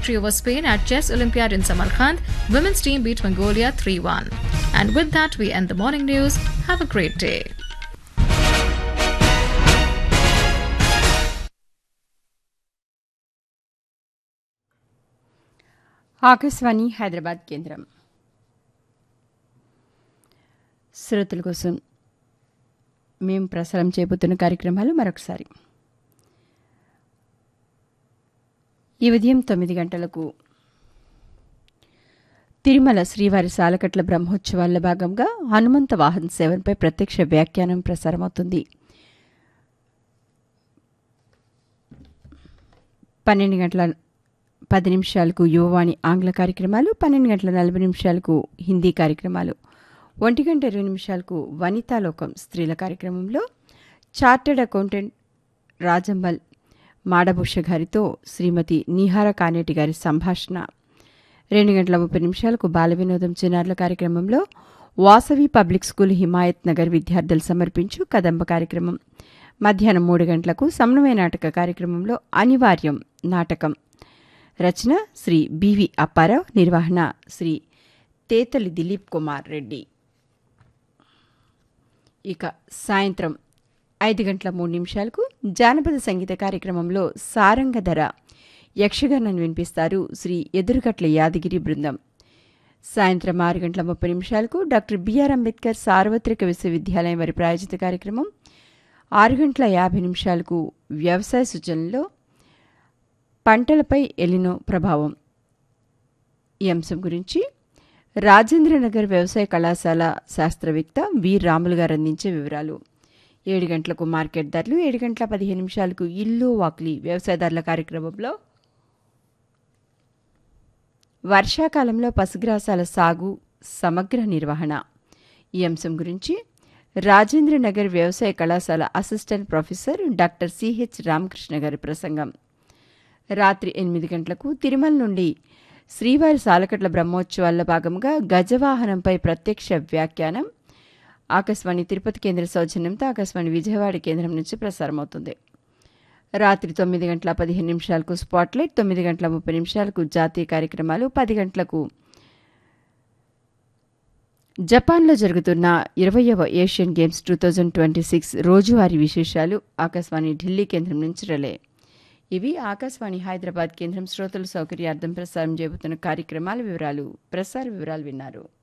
victory over Spain at Chess Olympiad in Samarkand. Women's team beat Mongolia 3 1. And with that, we end the morning news. Have a great day. Akashvani Hyderabad కేంద్రం శ్రోతల కోసం మేము ప్రసారం చేయబోతున్న కార్యక్రమాలు మరొకసారి ఈ ఉదయం తొమ్మిది గంటలకు తిరుమల శ్రీవారి సాలకట్ల బ్రహ్మోత్సవాల్లో భాగంగా హనుమంత వాహన సేవనపై ప్రత్యక్ష వ్యాఖ్యానం ప్రసారమవుతుంది పన్నెండు గంటల పది నిమిషాలకు యువవాణి ఆంగ్ల కార్యక్రమాలు పన్నెండు గంటల నలభై నిమిషాలకు హిందీ కార్యక్రమాలు ఒంటి గంట ఇరవై నిమిషాలకు వనితాలోకం స్త్రీల కార్యక్రమంలో చార్టెడ్ అకౌంటెంట్ రాజంబల్ మాడభూష గారితో శ్రీమతి నిహార కానేటి గారి సంభాషణ రెండు గంటల ముప్పై నిమిషాలకు బాల వినోదం చిన్నారుల కార్యక్రమంలో వాసవి పబ్లిక్ స్కూల్ హిమాయత్ నగర్ విద్యార్థులు సమర్పించు కదంబ కార్యక్రమం మధ్యాహ్నం మూడు గంటలకు సమన్వయ నాటక కార్యక్రమంలో అనివార్యం నాటకం రచన శ్రీ బివి అప్పారావు నిర్వహణ శ్రీ తేతలి దిలీప్ కుమార్ రెడ్డి ఇక సాయంత్రం ఐదు గంటల మూడు నిమిషాలకు జానపద సంగీత కార్యక్రమంలో సారంగధర యక్షగానాన్ని వినిపిస్తారు శ్రీ ఎదురుగట్ల యాదగిరి బృందం సాయంత్రం ఆరు గంటల ముప్పై నిమిషాలకు డాక్టర్ బిఆర్ అంబేద్కర్ సార్వత్రిక విశ్వవిద్యాలయం వారి ప్రాయోజిత కార్యక్రమం ఆరు గంటల యాభై నిమిషాలకు వ్యవసాయ సూచనలో పంటలపై ఎలినో ప్రభావం ఈ అంశం గురించి రాజేంద్రనగర్ వ్యవసాయ కళాశాల శాస్త్రవేత్త వి రాములు గారు అందించే వివరాలు ఏడు గంటలకు మార్కెట్ ధరలు ఏడు గంటల పదిహేను నిమిషాలకు ఇల్లు వాక్లీ వ్యవసాయదారుల కార్యక్రమంలో వర్షాకాలంలో పశుగ్రాసాల సాగు సమగ్ర నిర్వహణ ఈ అంశం గురించి రాజేంద్రనగర్ వ్యవసాయ కళాశాల assistant professor doctor CH Ramakrishna గారి ప్రసంగం రాత్రి ఎనిమిది గంటలకు తిరుమల నుండి శ్రీవారి సాలకట్ల బ్రహ్మోత్సవాల్లో భాగంగా గజవాహనంపై ప్రత్యక్ష వ్యాఖ్యానం ఆకాశవాణి తిరుపతి కేంద్ర సౌజన్యంతో ఆకాశవాణి విజయవాడ కేంద్రం నుంచి ప్రసారమవుతుంది రాత్రి తొమ్మిది గంటల పదిహేను నిమిషాలకు స్పాట్లైట్ తొమ్మిది గంటల ముప్పై నిమిషాలకు జాతీయ కార్యక్రమాలు పది గంటలకు జపాన్లో జరుగుతున్న ఇరవయవ Asian games two thousand twenty six రోజువారీ విశేషాలు ఆకాశవాణి ఢిల్లీ కేంద్రం నుంచి రలే ఇవి ఆకాశవాణి హైదరాబాద్ కేంద్రం శ్రోతల సౌకర్యార్థం ప్రసారం చేయబోతున్న కార్యక్రమాల వివరాలు ప్రసార వివరాలు విన్నారు